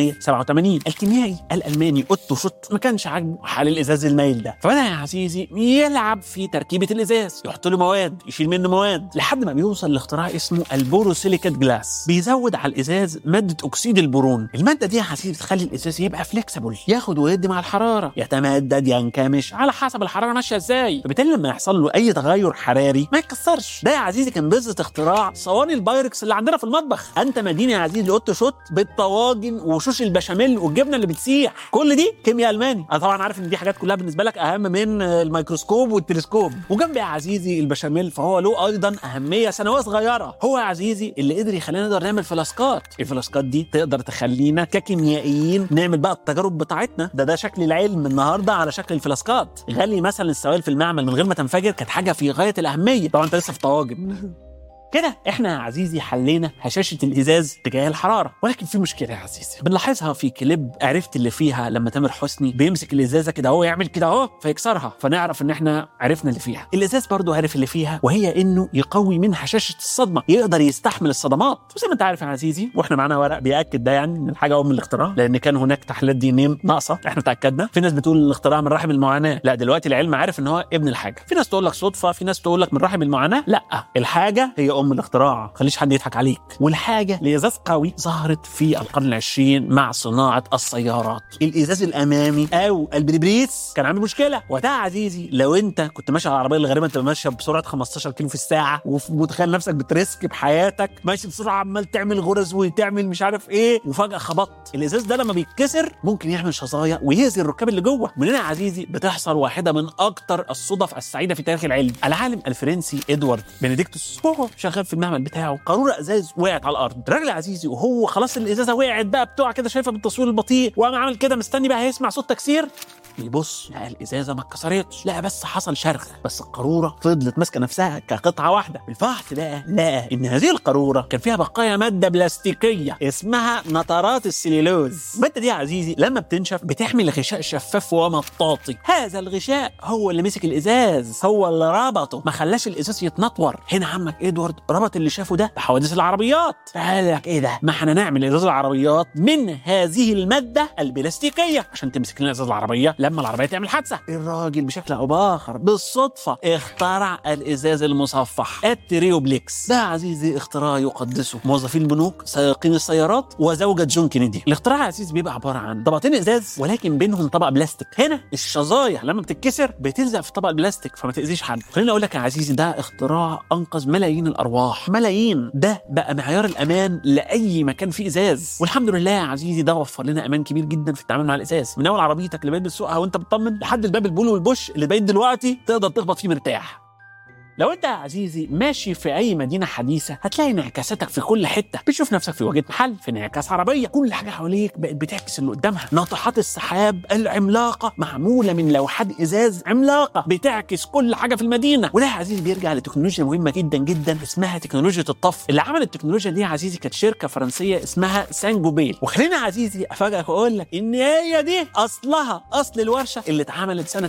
1887 الكيميائي الالماني اوتو شوت ما كانش عاجبه حال الازاز المايل ده فبدا يا عزيزي يلعب في تركيبه الازاز يحط له مواد يشيل منه مواد لحد ما بيوصل لاختراع اسمه البوروسيليكات جلاس بيزود على الازاز ماده اكسيد البورون الماده دي يا عزيزي بتخلي الازاز يبقى فليكسبل ياخد ويدي مع الحراره يتمدد ينكمش على حسب الحراره ماشيه ازاي فبالتالي لما يحصل له اي تغير حراري ما يتكسرش ده يا عزيزي كان بذره اختراع صواني البايركس اللي عندنا في المطبخ انت مدينه يا عزيزي اوتو شوت بالطواجن وشوش البشاميل والجبنه اللي بتسيح كل دي كيمياء الماني انا طبعا عارف ان دي حاجات كلها بالنسبه لك اهم من الميكروسكوب والتلسكوب وجنب يا عزيزي البشاميل فهو له ايضا اهميه سنويه صغيره هو يا عزيزي اللي قدر يخلينا نقدر نعمل فلاسكات الفلاسكات دي تقدر تخلينا ككيميائيين نعمل بقى التجارب بتاعتنا ده ده شكل العلم النهارده على شكل الفلاسكات غلي مثلا السوائل في المعمل من غير ما تنفجر كانت حاجه في غايه الاهميه طبعا انت لسه في طواجن كده احنا يا عزيزي حلينا هشاشه الازاز تجاه الحراره ولكن في مشكله يا عزيزي بنلاحظها في كليب عرفت اللي فيها لما تامر حسني بيمسك الازازه كده اهو يعمل كده اهو فيكسرها فنعرف ان احنا عرفنا اللي فيها الازاز برضو عرف اللي فيها وهي انه يقوي من هشاشه الصدمه يقدر يستحمل الصدمات وزي ما انت عارف يا عزيزي واحنا معانا ورق بياكد ده يعني ان الحاجه ام الاختراع لان كان هناك تحليلات دي ان ناقصه احنا تاكدنا في ناس بتقول الاختراع من رحم المعاناه لا دلوقتي العلم عارف ان هو ابن الحاجه في ناس تقول لك صدفه في ناس تقول لك من رحم المعاناه لا الحاجه هي ام الاختراع خليش حد يضحك عليك والحاجه لازاز قوي ظهرت في القرن العشرين مع صناعه السيارات الازاز الامامي او البريبريس كان عامل مشكله وده يا عزيزي لو انت كنت ماشي على العربيه الغريبه انت ماشيه بسرعه 15 كيلو في الساعه ومتخيل نفسك بتريسك بحياتك ماشي بسرعه عمال تعمل غرز وتعمل مش عارف ايه وفجاه خبطت الازاز ده لما بيتكسر ممكن يعمل شظايا ويأذي الركاب اللي جوه من هنا يا عزيزي بتحصل واحده من اكتر الصدف السعيده في تاريخ العلم العالم الفرنسي ادوارد بنديكتوس وهو شغال في المعمل بتاعه قاروره ازاز وقعت على الارض الراجل يا عزيزي وهو خلاص الازازه وقعت بقى بتقع كده شايفها بالتصوير البطيء وقام عامل كده مستني بقى هيسمع صوت تكسير يبص لقى الازازه ما اتكسرتش لا بس حصل شرخ بس القاروره فضلت ماسكه نفسها كقطعه واحده بالفحص بقى لقى ان هذه القاروره كان فيها بقايا ماده بلاستيكيه اسمها نترات السليلوز الماده دي يا عزيزي لما بتنشف بتحمل غشاء شفاف ومطاطي هذا الغشاء هو اللي مسك الازاز هو اللي ربطه ما خلاش الازاز يتنطور هنا عمك ادوارد ربط اللي شافه ده بحوادث العربيات قال لك ايه ده ما احنا نعمل ازاز العربيات من هذه الماده البلاستيكيه عشان تمسك لنا ازاز العربيه لما العربيه تعمل حادثه الراجل بشكل او باخر بالصدفه اخترع الازاز المصفح التريوبليكس ده عزيزي اختراع يقدسه موظفين البنوك سائقين السيارات وزوجة جون كينيدي الاختراع يا عزيزي بيبقى عباره عن طبقتين ازاز ولكن بينهم طبق بلاستيك هنا الشظايا لما بتتكسر بتلزق في طبق البلاستيك فما تاذيش حد خليني اقول لك يا عزيزي ده اختراع انقذ ملايين الارواح ملايين ده بقى معيار الامان لاي مكان فيه ازاز والحمد لله يا عزيزي ده وفر لنا امان كبير جدا في التعامل مع الازاز من اول عربيتك اللي بقيت بتسوقها وانت بتطمن لحد الباب البول والبوش اللي بقيت دلوقتي تقدر تخبط فيه مرتاح لو انت يا عزيزي ماشي في اي مدينه حديثه هتلاقي انعكاساتك في كل حته بتشوف نفسك في واجهه محل في انعكاس عربيه كل حاجه حواليك بقت بتعكس اللي قدامها ناطحات السحاب العملاقه معموله من لوحات ازاز عملاقه بتعكس كل حاجه في المدينه وده يا عزيزي بيرجع لتكنولوجيا مهمه جدا جدا اسمها تكنولوجيا الطف اللي عمل التكنولوجيا دي يا عزيزي كانت شركه فرنسيه اسمها سانجوبيل وخلينا يا عزيزي افاجئك واقول لك ان هي دي اصلها اصل الورشه اللي اتعملت سنه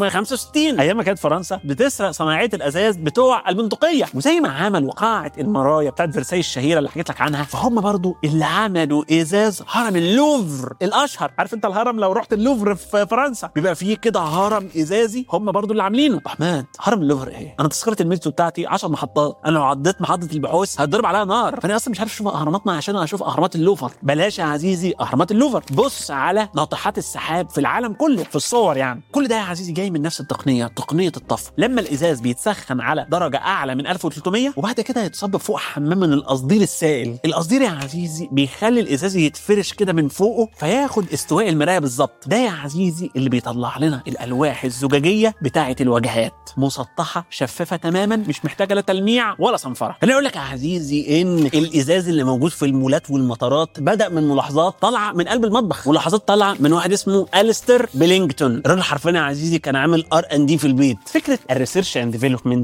1665 ايام ما كانت فرنسا بتسرق صناعيه الازاز بتوع البندقيه وزي ما عملوا قاعه المرايا بتاعت فرساي الشهيره اللي حكيت لك عنها فهم برضو اللي عملوا ازاز هرم اللوفر الاشهر عارف انت الهرم لو رحت اللوفر في فرنسا بيبقى فيه كده هرم ازازي هم برضو اللي عاملينه احمد هرم اللوفر ايه انا تذكره المترو بتاعتي 10 محطات انا لو عديت محطه البحوث هتضرب عليها نار فانا اصلا مش عارف اشوف اهراماتنا عشان اشوف اهرامات اللوفر بلاش يا عزيزي اهرامات اللوفر بص على ناطحات السحاب في العالم كله في الصور يعني كل ده يا عزيزي جاي من نفس التقنيه تقنيه الطفو لما الازاز بيتسخن على درجه اعلى من 1300 وبعد كده يتصب فوق حمام من القصدير السائل القصدير يا عزيزي بيخلي الازاز يتفرش كده من فوقه فياخد استواء المرايه بالظبط ده يا عزيزي اللي بيطلع لنا الالواح الزجاجيه بتاعه الواجهات مسطحه شفافه تماما مش محتاجه لا تلميع ولا صنفره خليني اقول لك يا عزيزي ان الازاز اللي موجود في المولات والمطارات بدا من ملاحظات طالعه من قلب المطبخ ملاحظات طالعه من واحد اسمه الستر بيلينجتون الراجل حرفيا يا عزيزي كان عامل ار ان دي في البيت فكره الريسيرش اند ديفلوبمنت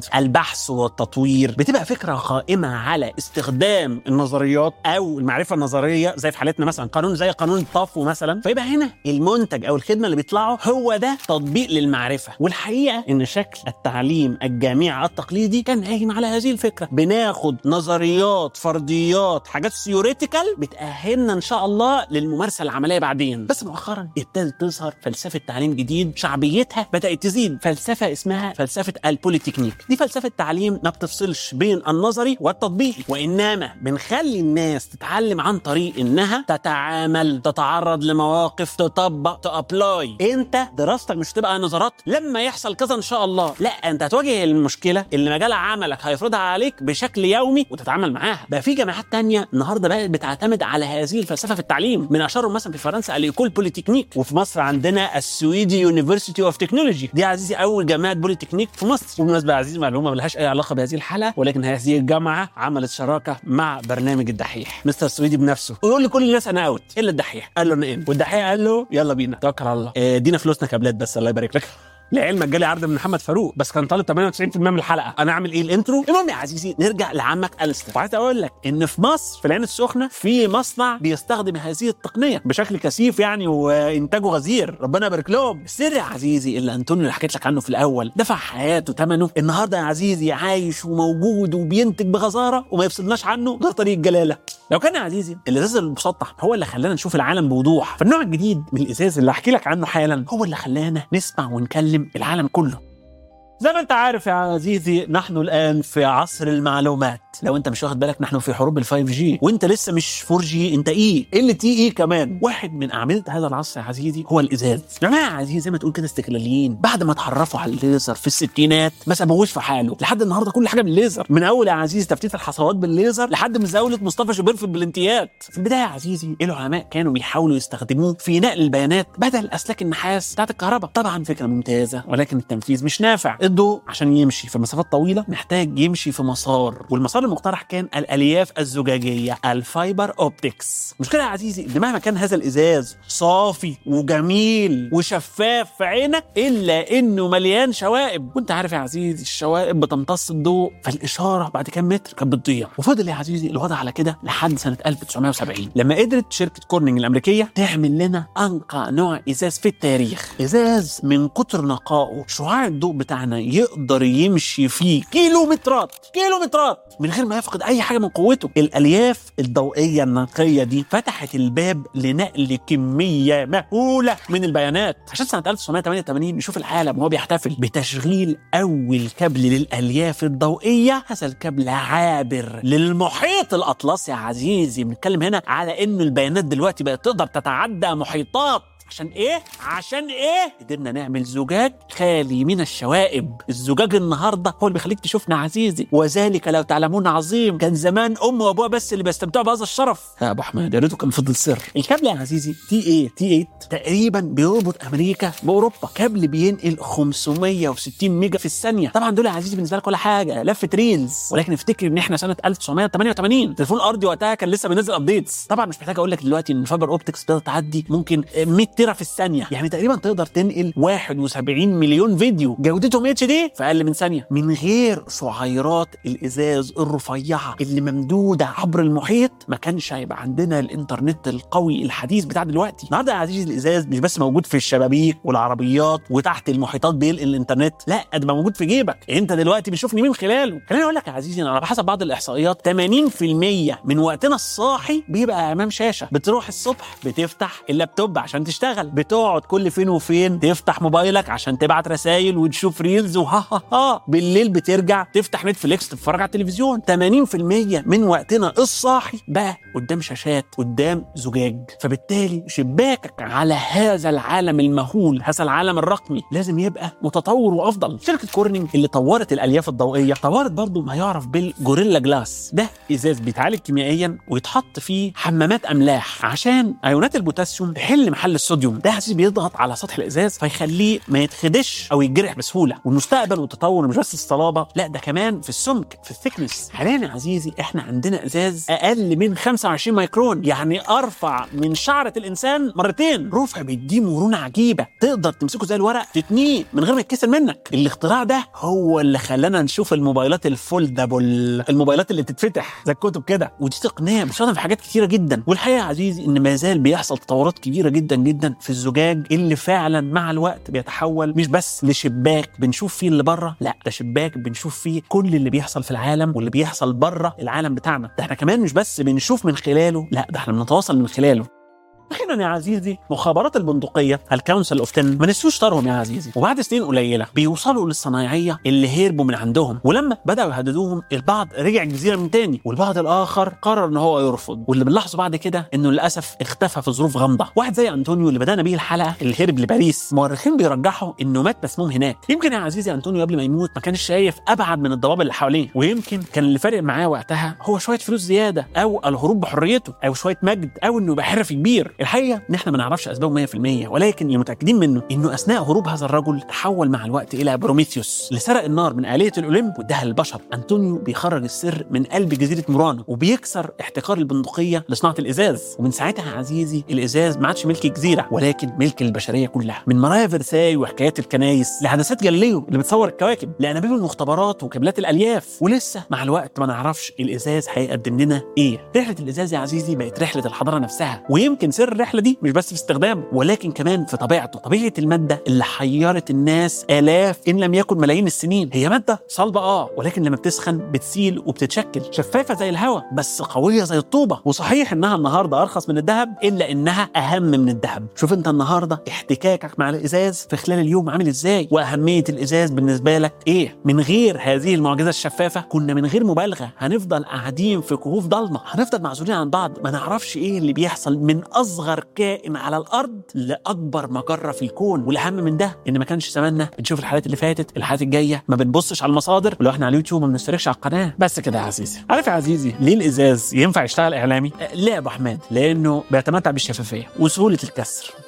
ديفلوبمنت البحث والتطوير بتبقى فكره قائمه على استخدام النظريات او المعرفه النظريه زي في حالتنا مثلا قانون زي قانون الطفو مثلا فيبقى هنا المنتج او الخدمه اللي بيطلعه هو ده تطبيق للمعرفه والحقيقه ان شكل التعليم الجامعي التقليدي كان قايم على هذه الفكره بناخد نظريات فرضيات حاجات ثيوريتيكال بتاهلنا ان شاء الله للممارسه العمليه بعدين بس مؤخرا ابتدت تظهر فلسفه تعليم جديد شعبيتها بدات تزيد فلسفه اسمها فلسفه البوليتكنيك دي فلسفه تعليم ما بتفصلش بين النظري والتطبيقي وانما بنخلي الناس تتعلم عن طريق انها تتعامل تتعرض لمواقف تطبق تابلاي انت دراستك مش تبقى نظرات لما يحصل كذا ان شاء الله لا انت هتواجه المشكله اللي مجال عملك هيفرضها عليك بشكل يومي وتتعامل معاها بقى في جامعات تانية النهارده بقت بتعتمد على هذه الفلسفه في التعليم من اشهرهم مثلا في فرنسا الايكول بوليتكنيك وفي مصر عندنا السويدي يونيفرسيتي اوف تكنولوجي دي يا عزيزي اول جامعه بوليتكنيك في مصر وبالمناسبه يا عزيزي معلومه ملهاش اي علاقه بهذه الحلقه ولكن هذه الجامعه عملت شراكه مع برنامج الدحيح مستر سويدي بنفسه ويقول لكل الناس انا اوت الا الدحيح قال له انا ان والدحيح قال له يلا بينا توكل على الله آه، ادينا فلوسنا كابلات بس الله يبارك لك لعلمك جالي عرض من محمد فاروق بس كان طالب 98% من الحلقه انا اعمل ايه الانترو المهم يا عزيزي نرجع لعمك الستر وعايز اقول لك ان في مصر في العين السخنه في مصنع بيستخدم هذه التقنيه بشكل كثيف يعني وانتاجه غزير ربنا يبارك لهم السر يا عزيزي اللي انطونيو اللي حكيت لك عنه في الاول دفع حياته ثمنه النهارده يا عزيزي عايش وموجود وبينتج بغزاره وما يفصلناش عنه غير طريق الجلاله لو كان يا عزيزي الازاز المسطح هو اللي خلانا نشوف العالم بوضوح فالنوع الجديد من الازاز اللي احكي لك عنه حالا هو اللي خلانا نسمع ونكلم العالم كله زي ما انت عارف يا عزيزي نحن الان في عصر المعلومات لو انت مش واخد بالك نحن في حروب ال 5 جي وانت لسه مش 4 جي انت ايه ال تي ايه كمان واحد من اعمده هذا العصر يا عزيزي هو الازاز جماعه يا عزيزي زي ما تقول كده استقلاليين بعد ما اتعرفوا على الليزر في الستينات ما سابوهوش في حاله لحد النهارده كل حاجه بالليزر من اول يا عزيزي تفتيت الحصوات بالليزر لحد مزاوله مصطفى شوبير في البلنتيات في البدايه يا عزيزي العلماء كانوا بيحاولوا يستخدموه في نقل البيانات بدل اسلاك النحاس بتاعت الكهرباء طبعا فكره ممتازه ولكن التنفيذ مش نافع الضوء عشان يمشي في مسافات طويله محتاج يمشي في مسار والمسار المقترح كان الالياف الزجاجيه الفايبر اوبتكس مشكله يا عزيزي ان مهما كان هذا الازاز صافي وجميل وشفاف في عينك الا انه مليان شوائب وانت عارف يا عزيزي الشوائب بتمتص الضوء فالاشاره بعد كام متر كانت بتضيع وفضل يا عزيزي الوضع على كده لحد سنه 1970 لما قدرت شركه كورنينج الامريكيه تعمل لنا انقى نوع ازاز في التاريخ ازاز من كتر نقائه شعاع الضوء بتاعنا يقدر يمشي فيه كيلومترات كيلومترات من غير ما يفقد اي حاجه من قوته الالياف الضوئيه النقيه دي فتحت الباب لنقل كميه مهوله من البيانات عشان سنه 1988 نشوف العالم وهو بيحتفل بتشغيل اول كابل للالياف الضوئيه هذا الكابل عابر للمحيط الاطلسي يا عزيزي بنتكلم هنا على ان البيانات دلوقتي بقت تقدر تتعدى محيطات عشان ايه؟ عشان ايه؟ قدرنا نعمل زجاج خالي من الشوائب، الزجاج النهارده هو اللي بيخليك تشوفنا عزيزي، وذلك لو تعلمون عظيم، كان زمان ام وابوها بس اللي بيستمتعوا بهذا الشرف. يا ابو حماد يا ريته كان فضل سر. الكابل يا عزيزي تي ايه تي 8 تقريبا بيربط امريكا باوروبا، كابل بينقل 560 ميجا في الثانيه، طبعا دول يا عزيزي بالنسبه لك ولا حاجه، لفه ريلز، ولكن افتكر ان احنا سنه 1988 التليفون الارضي وقتها كان لسه بينزل ابديتس، طبعا مش محتاج اقول لك دلوقتي ان الفايبر اوبتكس تقدر تعدي ممكن 100 تيرا في الثانيه يعني تقريبا تقدر تنقل 71 مليون فيديو جودتهم اتش دي في اقل من ثانيه من غير شعيرات الازاز الرفيعه اللي ممدوده عبر المحيط ما كانش هيبقى عندنا الانترنت القوي الحديث بتاع دلوقتي النهارده يا عزيزي الازاز مش بس موجود في الشبابيك والعربيات وتحت المحيطات بينقل الانترنت لا ده بقى موجود في جيبك انت دلوقتي بتشوفني من خلاله خليني اقول لك يا عزيزي انا بحسب بعض الاحصائيات 80% من وقتنا الصاحي بيبقى امام شاشه بتروح الصبح بتفتح اللابتوب عشان تشتغل بتقعد كل فين وفين تفتح موبايلك عشان تبعت رسائل وتشوف ريلز وها ها ها بالليل بترجع تفتح نتفليكس تتفرج على التلفزيون 80% من وقتنا الصاحي بقى قدام شاشات قدام زجاج فبالتالي شباكك على هذا العالم المهول هذا العالم الرقمي لازم يبقى متطور وافضل شركه كورنينج اللي طورت الالياف الضوئيه طورت برضو ما يعرف بالجوريلا جلاس ده ازاز بيتعالج كيميائيا ويتحط فيه حمامات املاح عشان ايونات البوتاسيوم تحل محل السكر الصوديوم ده يا عزيزي بيضغط على سطح الازاز فيخليه ما يتخدش او يتجرح بسهوله والمستقبل والتطور مش بس الصلابه لا ده كمان في السمك في الثيكنس حاليا يا عزيزي احنا عندنا ازاز اقل من 25 مايكرون يعني ارفع من شعره الانسان مرتين رفع بيديه مرونه عجيبه تقدر تمسكه زي الورق تتنيه من غير ما يتكسر منك الاختراع ده هو اللي خلانا نشوف الموبايلات الفولدبل الموبايلات اللي بتتفتح زي الكتب كده ودي تقنيه بتستخدم في حاجات كتيره جدا والحقيقه يا عزيزي ان ما زال بيحصل تطورات كبيره جدا جدا في الزجاج اللي فعلا مع الوقت بيتحول مش بس لشباك بنشوف فيه اللي بره لا ده شباك بنشوف فيه كل اللي بيحصل في العالم واللي بيحصل بره العالم بتاعنا ده احنا كمان مش بس بنشوف من خلاله لا ده احنا بنتواصل من خلاله اخيرا يا عزيزي مخابرات البندقيه الكونسل اوف 10 ما نسيوش طارهم يا عزيزي وبعد سنين قليله بيوصلوا للصنايعيه اللي هربوا من عندهم ولما بداوا يهددوهم البعض رجع الجزيره من تاني والبعض الاخر قرر ان هو يرفض واللي بنلاحظه بعد كده انه للاسف اختفى في ظروف غامضه واحد زي انطونيو اللي بدانا بيه الحلقه اللي هرب لباريس مؤرخين بيرجحوا انه مات مسموم هناك يمكن يا عزيزي انطونيو قبل ما يموت ما كانش شايف ابعد من الضباب اللي حواليه ويمكن كان اللي فارق معاه وقتها هو شويه فلوس زياده او الهروب بحريته او شويه مجد او انه يبقى حرفي كبير الحقيقه ان احنا ما نعرفش اسبابه 100% ولكن اللي متاكدين منه انه اثناء هروب هذا الرجل تحول مع الوقت الى بروميثيوس اللي سرق النار من آلية الاوليمب واداها للبشر انطونيو بيخرج السر من قلب جزيره مورانو وبيكسر احتكار البندقيه لصناعه الازاز ومن ساعتها يا عزيزي الازاز ما عادش ملك الجزيره ولكن ملك البشريه كلها من مرايا فرساي وحكايات الكنايس لحدثات جاليليو اللي بتصور الكواكب لانابيب المختبرات وكابلات الالياف ولسه مع الوقت ما نعرفش الازاز هيقدم لنا ايه رحله الازاز يا عزيزي بقت رحله الحضاره نفسها ويمكن سر الرحله دي مش بس في استخدامه ولكن كمان في طبيعته طبيعه الماده اللي حيرت الناس الاف ان لم يكن ملايين السنين هي ماده صلبه اه ولكن لما بتسخن بتسيل وبتتشكل شفافه زي الهواء بس قويه زي الطوبه وصحيح انها النهارده ارخص من الذهب الا انها اهم من الذهب شوف انت النهارده احتكاكك مع الازاز في خلال اليوم عامل ازاي واهميه الازاز بالنسبه لك ايه من غير هذه المعجزه الشفافه كنا من غير مبالغه هنفضل قاعدين في كهوف ضلمه هنفضل معزولين عن بعض ما نعرفش ايه اللي بيحصل من اصغر كائن على الارض لاكبر مجره في الكون والاهم من ده ان ما كانش زماننا بنشوف الحلقات اللي فاتت الحلقات الجايه ما بنبصش على المصادر ولو احنا على اليوتيوب ما بنشتركش على القناه بس كده يا عزيزي عارف يا عزيزي ليه الازاز ينفع يشتغل اعلامي أه، ليه يا ابو حماد لانه بيتمتع بالشفافيه وسهوله الكسر